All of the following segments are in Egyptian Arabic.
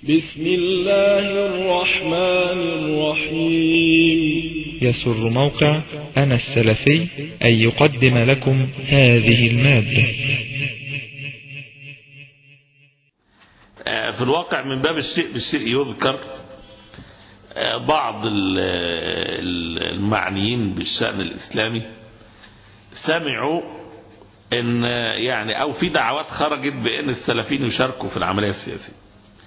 بسم الله الرحمن الرحيم يسر موقع أنا السلفي أن يقدم لكم هذه المادة في الواقع من باب الشيء بالشيء يذكر بعض المعنيين بالشأن الإسلامي سمعوا ان يعني او في دعوات خرجت بان السلفيين يشاركوا في العملية السياسية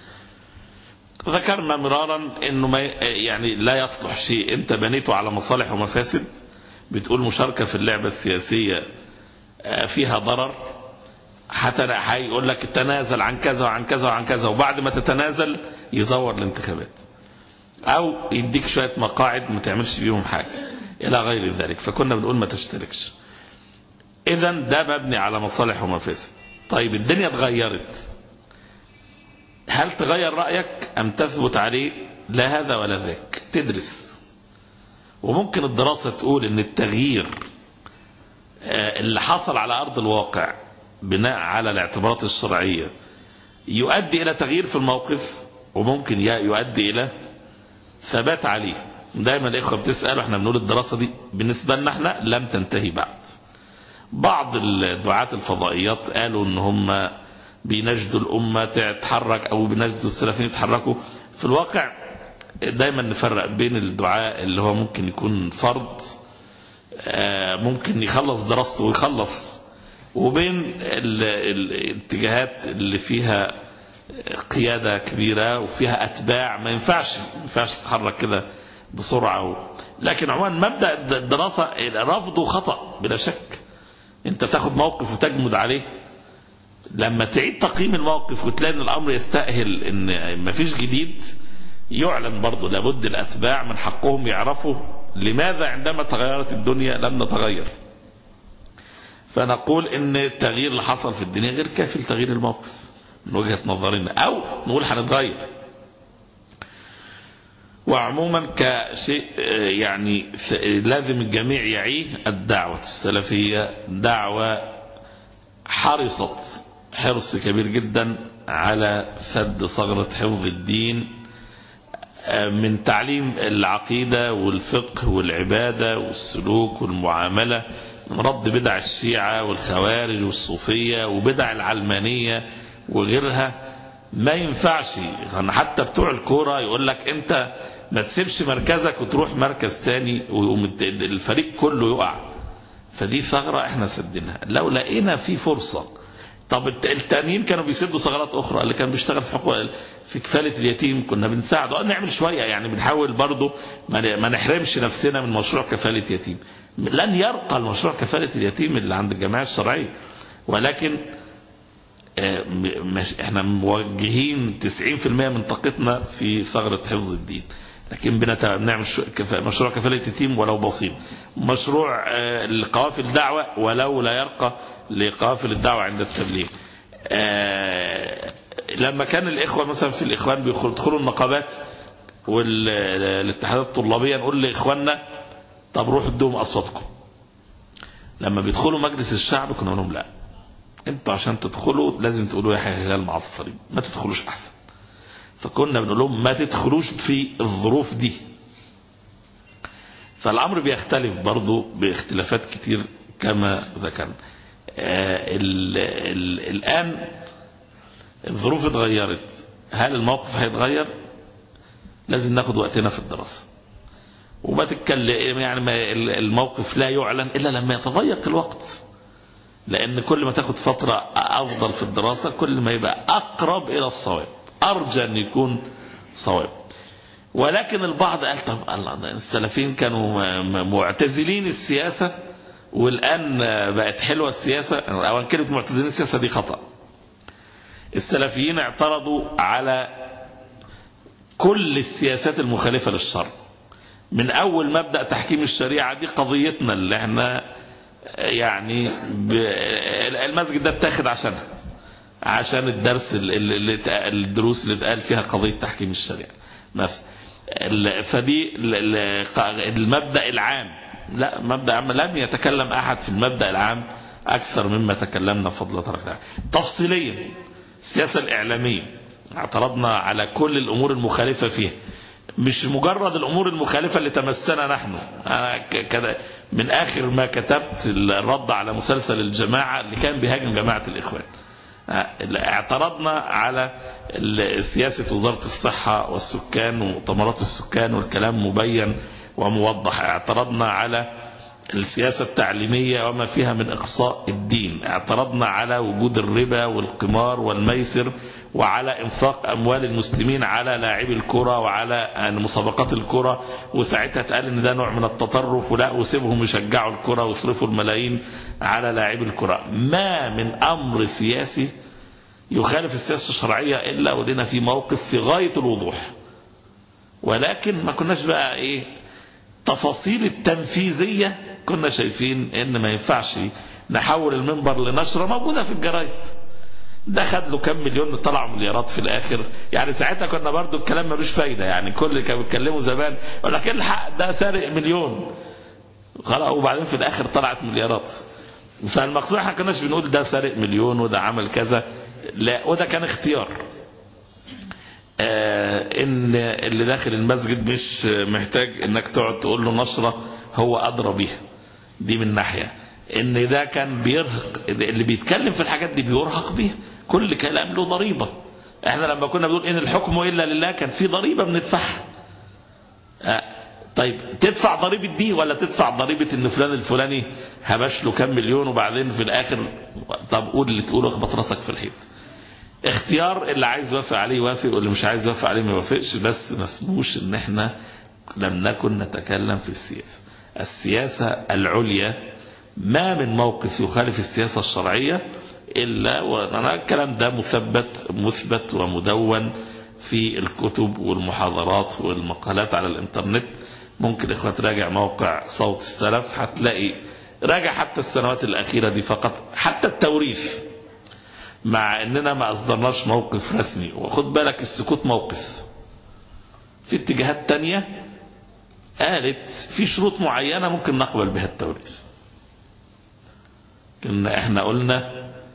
ذكرنا مرارا انه ما يعني لا يصلح شيء انت بنيته على مصالح ومفاسد بتقول مشاركة في اللعبة السياسية فيها ضرر حتى هيقول لك تنازل عن كذا وعن كذا وعن كذا وبعد ما تتنازل يزور الانتخابات او يديك شوية مقاعد ما تعملش بيهم حاجة الى غير ذلك فكنا بنقول ما تشتركش اذا ده مبني على مصالح ومفاسد طيب الدنيا اتغيرت هل تغير رأيك ام تثبت عليه لا هذا ولا ذاك تدرس وممكن الدراسة تقول ان التغيير اللي حصل على ارض الواقع بناء على الاعتبارات الشرعية يؤدي الى تغيير في الموقف وممكن يؤدي الى ثبات عليه دايما الاخوة بتسأل واحنا بنقول الدراسة دي بالنسبة لنا احنا لم تنتهي بعد بعض الدعاة الفضائيات قالوا ان هم بينجدوا الأمة تتحرك أو بينجدوا السلفيين يتحركوا في الواقع دايما نفرق بين الدعاء اللي هو ممكن يكون فرض ممكن يخلص دراسته ويخلص وبين الاتجاهات اللي فيها قيادة كبيرة وفيها أتباع ما ينفعش ما ينفعش تتحرك كده بسرعة لكن عموما مبدأ الدراسة رفضه خطأ بلا شك انت تاخد موقف وتجمد عليه لما تعيد تقييم الموقف وتلاقي ان الامر يستأهل ان مفيش جديد يعلن برضه لابد الاتباع من حقهم يعرفوا لماذا عندما تغيرت الدنيا لم نتغير فنقول ان التغيير اللي حصل في الدنيا غير كافي لتغيير الموقف من وجهة نظرنا او نقول هنتغير وعموما كشيء يعني لازم الجميع يعيه الدعوة السلفية دعوة حرصت حرص كبير جدا على سد ثغرة حفظ الدين من تعليم العقيدة والفقه والعبادة والسلوك والمعاملة من رد بدع الشيعة والخوارج والصوفية وبدع العلمانية وغيرها ما ينفعش حتى بتوع الكورة يقول لك انت ما تسيبش مركزك وتروح مركز تاني والفريق كله يقع فدي ثغرة احنا سدينها لو لقينا في فرصة طب التانيين كانوا بيسدوا ثغرات اخرى اللي كان بيشتغل في حقوق في كفالة اليتيم كنا بنساعده نعمل شوية يعني بنحاول برضه ما نحرمش نفسنا من مشروع كفالة يتيم لن يرقى المشروع كفالة اليتيم اللي عند الجماعة الشرعية ولكن احنا موجهين 90% من طاقتنا في ثغرة حفظ الدين لكن بنعمل مشروع كفالة يتيم ولو بسيط مشروع لقوافل الدعوة ولو لا يرقى لقوافل الدعوة عند التبليغ لما كان الإخوة مثلا في الإخوان بيدخلوا النقابات والاتحادات الطلابية نقول لإخواننا طب روحوا ادوهم أصواتكم لما بيدخلوا مجلس الشعب كنا نقول لهم لا انتوا عشان تدخلوا لازم تقولوا يا حلال معصفرين ما تدخلوش أحسن فكنا بنقول لهم ما تدخلوش في الظروف دي فالأمر بيختلف برضو باختلافات كتير كما ذكرنا الآن الظروف اتغيرت هل الموقف هيتغير لازم ناخد وقتنا في الدراسة وما تتكلم يعني ما الموقف لا يعلن إلا لما يتضيق الوقت لأن كل ما تاخد فترة أفضل في الدراسة كل ما يبقى أقرب إلى الصواب أرجى أن يكون صواب ولكن البعض قال طب الله السلفيين كانوا معتزلين السياسة والآن بقت حلوة السياسة أولا كلمة معتزلين السياسة دي خطأ السلفيين اعترضوا على كل السياسات المخالفة للشرع من أول مبدأ تحكيم الشريعة دي قضيتنا اللي احنا يعني المسجد ده اتاخد عشانها عشان الدرس اللي الدروس اللي اتقال فيها قضية تحكيم الشريعة مثلا فدي المبدأ العام لا مبدأ عام لم يتكلم أحد في المبدأ العام أكثر مما تكلمنا فضل ترك تفصيليا السياسة الإعلامية اعترضنا على كل الأمور المخالفة فيها مش مجرد الأمور المخالفة اللي تمسنا نحن أنا كده من آخر ما كتبت الرد على مسلسل الجماعة اللي كان بيهاجم جماعة الإخوان اعترضنا على سياسة وزارة الصحة والسكان ومؤتمرات السكان والكلام مبين وموضح اعترضنا على السياسة التعليمية وما فيها من إقصاء الدين اعترضنا على وجود الربا والقمار والميسر وعلى انفاق اموال المسلمين على لاعبي الكرة وعلى مسابقات الكرة وساعتها اتقال ان ده نوع من التطرف ولا وسيبهم يشجعوا الكرة ويصرفوا الملايين على لاعبي الكرة ما من امر سياسي يخالف السياسة الشرعية الا ولنا في موقف في غاية الوضوح ولكن ما كناش بقى ايه تفاصيل التنفيذية كنا شايفين ان ما ينفعش نحول المنبر لنشرة موجودة في الجرايد ده خد له كام مليون طلعوا مليارات في الاخر يعني ساعتها كنا برضو الكلام ملوش فايده يعني كل اللي كانوا بيتكلموا زمان يقول لك الحق ده سارق مليون خلاص وبعدين في الاخر طلعت مليارات فالمقصود احنا كناش بنقول ده سارق مليون وده عمل كذا لا وده كان اختيار آه ان اللي داخل المسجد مش محتاج انك تقعد تقول له نشره هو ادرى بيها دي من ناحيه ان ده كان بيرهق اللي بيتكلم في الحاجات دي بيرهق بيها كل كلام له ضريبة احنا لما كنا بنقول ان الحكم الا لله كان في ضريبة بندفعها اه طيب تدفع ضريبة دي ولا تدفع ضريبة ان فلان الفلاني هبش له كام مليون وبعدين في الاخر طب قول اللي تقوله اخبط راسك في الحيط اختيار اللي عايز يوافق عليه يوافق واللي مش عايز يوافق عليه ما يوافقش بس ما اسموش ان احنا لم نكن نتكلم في السياسة السياسة العليا ما من موقف يخالف السياسة الشرعية إلا وأنا الكلام ده مثبت مثبت ومدون في الكتب والمحاضرات والمقالات على الانترنت ممكن إخوة تراجع موقع صوت السلف هتلاقي راجع حتى السنوات الأخيرة دي فقط حتى التوريث مع اننا ما اصدرناش موقف رسمي وخد بالك السكوت موقف في اتجاهات تانية قالت في شروط معينة ممكن نقبل بها التوريث ان احنا قلنا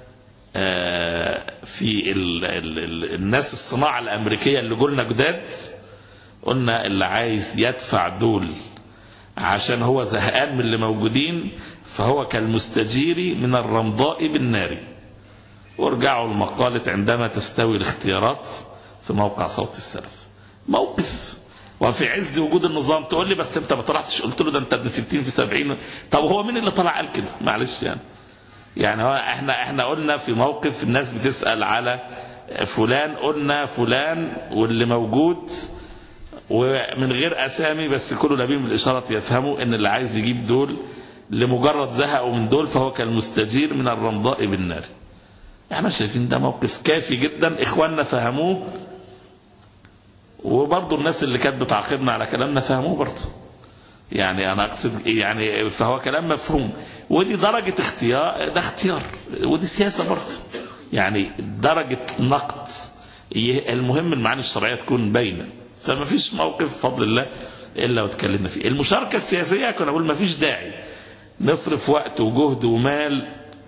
في ال ال ال الناس الصناعة الامريكية اللي قلنا جداد قلنا اللي عايز يدفع دول عشان هو زهقان من اللي موجودين فهو كالمستجير من الرمضاء بالنار وارجعوا لمقالة عندما تستوي الاختيارات في موقع صوت السلف موقف وفي عز وجود النظام تقول لي بس انت ما طلعتش قلت له ده انت ابن 60 في 70 طب هو مين اللي طلع قال كده معلش يعني يعني هو احنا احنا قلنا في موقف الناس بتسأل على فلان قلنا فلان واللي موجود ومن غير اسامي بس كل نبي من الاشارة يفهموا ان اللي عايز يجيب دول لمجرد زهقوا من دول فهو كالمستجير من الرمضاء بالنار احنا شايفين ده موقف كافي جدا اخواننا فهموه وبرضه الناس اللي كانت بتعاقبنا على كلامنا فهموه برضه يعني انا اقصد يعني فهو كلام مفهوم ودي درجة اختيار ده اختيار ودي سياسة برضه يعني درجة نقد المهم المعاني الشرعية تكون باينة فما فيش موقف بفضل الله الا وتكلمنا فيه المشاركة السياسية كنا نقول ما فيش داعي نصرف وقت وجهد ومال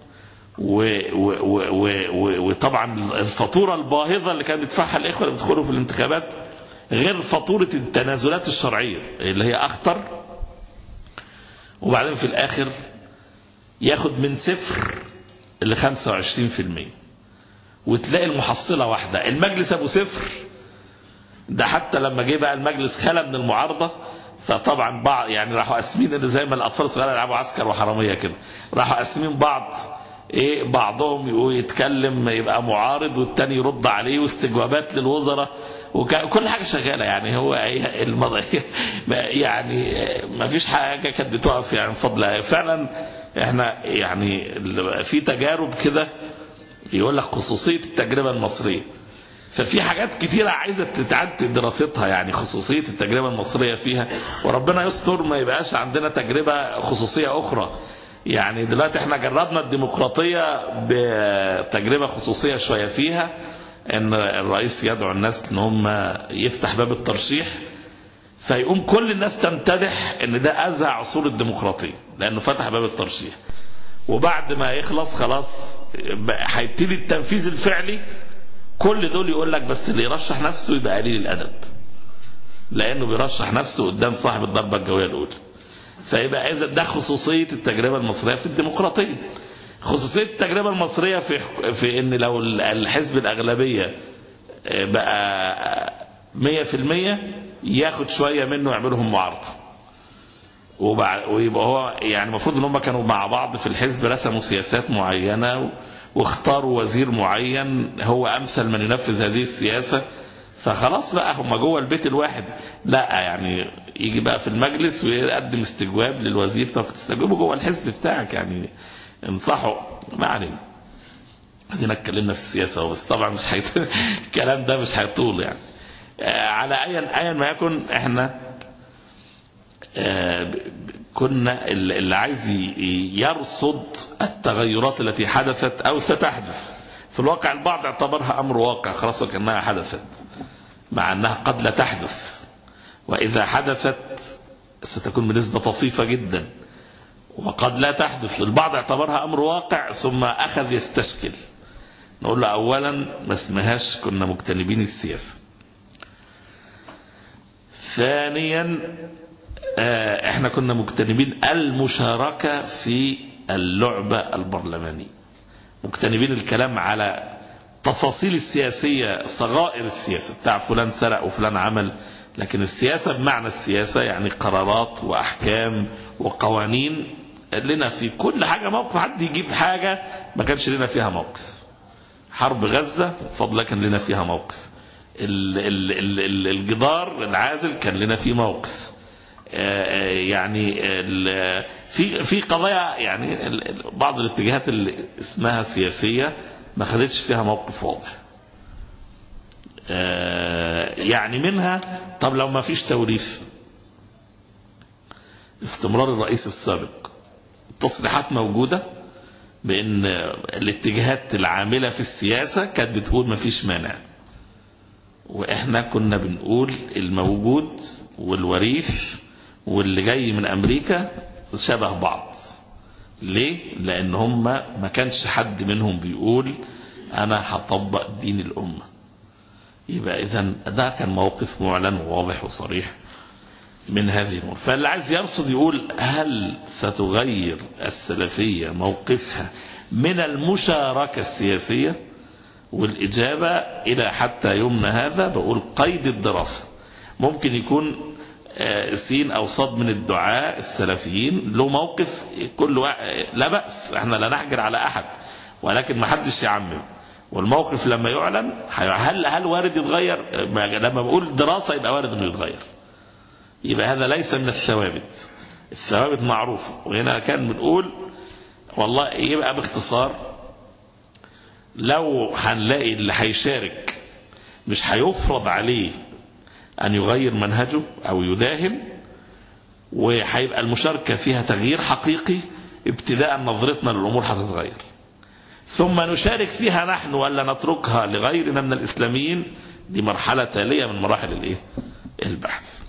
وطبعا الفاتورة الباهظة اللي كانت بيدفعها الإخوة اللي بيدخلوا في الانتخابات غير فاتورة التنازلات الشرعية اللي هي أخطر وبعدين في الآخر ياخد من صفر ل 25% وتلاقي المحصلة واحدة المجلس أبو صفر ده حتى لما جه بقى المجلس خلى من المعارضة فطبعا بعض يعني راحوا قاسمين ان زي ما الاطفال الصغيره يلعبوا عسكر وحراميه كده راحوا قاسمين بعض ايه بعضهم يتكلم يبقى معارض والتاني يرد عليه واستجوابات للوزراء وكل حاجة شغالة يعني هو المض... يعني ما فيش حاجة كانت بتقف يعني بفضل فعلا احنا يعني في تجارب كده يقول لك خصوصية التجربة المصرية ففي حاجات كتيرة عايزة تتعد دراستها يعني خصوصية التجربة المصرية فيها وربنا يستر ما يبقاش عندنا تجربة خصوصية أخرى يعني دلوقتي احنا جربنا الديمقراطية بتجربة خصوصية شوية فيها ان الرئيس يدعو الناس ان هم يفتح باب الترشيح فيقوم كل الناس تمتدح ان ده ازهى عصور الديمقراطية لانه فتح باب الترشيح وبعد ما يخلص خلاص هيبتدي التنفيذ الفعلي كل دول يقول لك بس اللي يرشح نفسه يبقى قليل الأدب لأنه بيرشح نفسه قدام صاحب الضربة الجوية الأولى فيبقى إذا ده خصوصية التجربة المصرية في الديمقراطية خصوصية التجربة المصرية في في إن لو الحزب الأغلبية بقى مية في المية ياخد شوية منه يعملهم معارضة ويبقى هو يعني المفروض ان هم كانوا مع بعض في الحزب رسموا سياسات معينة واختاروا وزير معين هو امثل من ينفذ هذه السياسة فخلاص بقى هم جوه البيت الواحد لا يعني يجي بقى في المجلس ويقدم استجواب للوزير طب تستجوبه جوه الحزب بتاعك يعني انصحوا ما علينا ادينا اتكلمنا في السياسة بس طبعا مش حيط... الكلام ده مش هيطول يعني على ايا ايا ما يكن احنا كنا اللي عايز يرصد التغيرات التي حدثت او ستحدث في الواقع البعض اعتبرها امر واقع خلاص وكانها حدثت مع انها قد لا تحدث واذا حدثت ستكون بنسبة طفيفة جدا وقد لا تحدث البعض اعتبرها امر واقع ثم اخذ يستشكل نقول له اولا ما اسمهاش كنا مجتنبين السياسة ثانيا احنا كنا مجتنبين المشاركة في اللعبة البرلمانية مجتنبين الكلام على تفاصيل السياسية صغائر السياسة بتاع فلان سرق وفلان عمل لكن السياسة بمعنى السياسة يعني قرارات وأحكام وقوانين لنا في كل حاجة موقف حد يجيب حاجة ما كانش لنا فيها موقف حرب غزة فضلا كان لنا فيها موقف ال ال ال ال الجدار العازل كان لنا فيه موقف يعني في في قضايا يعني بعض الاتجاهات اللي اسمها سياسية ما خدتش فيها موقف واضح يعني منها طب لو ما فيش توريث استمرار الرئيس السابق التصريحات موجودة بان الاتجاهات العاملة في السياسة كانت بتقول ما فيش مانع واحنا كنا بنقول الموجود والوريث واللي جاي من امريكا شبه بعض ليه لان هم ما كانش حد منهم بيقول انا هطبق دين الامة يبقى اذا ده كان موقف معلن وواضح وصريح من هذه الامور فاللي عايز يرصد يقول هل ستغير السلفية موقفها من المشاركة السياسية والإجابة إلى حتى يومنا هذا بقول قيد الدراسة ممكن يكون سين أو صاد من الدعاء السلفيين له موقف كل واحد لا بأس احنا لا نحجر على أحد ولكن ما حدش يعمم والموقف لما يعلن هل هل وارد يتغير لما بقول دراسة يبقى وارد انه يتغير يبقى هذا ليس من الثوابت الثوابت معروفة وهنا كان بنقول والله يبقى باختصار لو هنلاقي اللي هيشارك مش هيفرض عليه أن يغير منهجه أو يداهن وهيبقى المشاركة فيها تغيير حقيقي ابتداء نظرتنا للأمور هتتغير ثم نشارك فيها نحن ولا نتركها لغيرنا من الإسلاميين دي مرحلة تالية من مراحل الايه البحث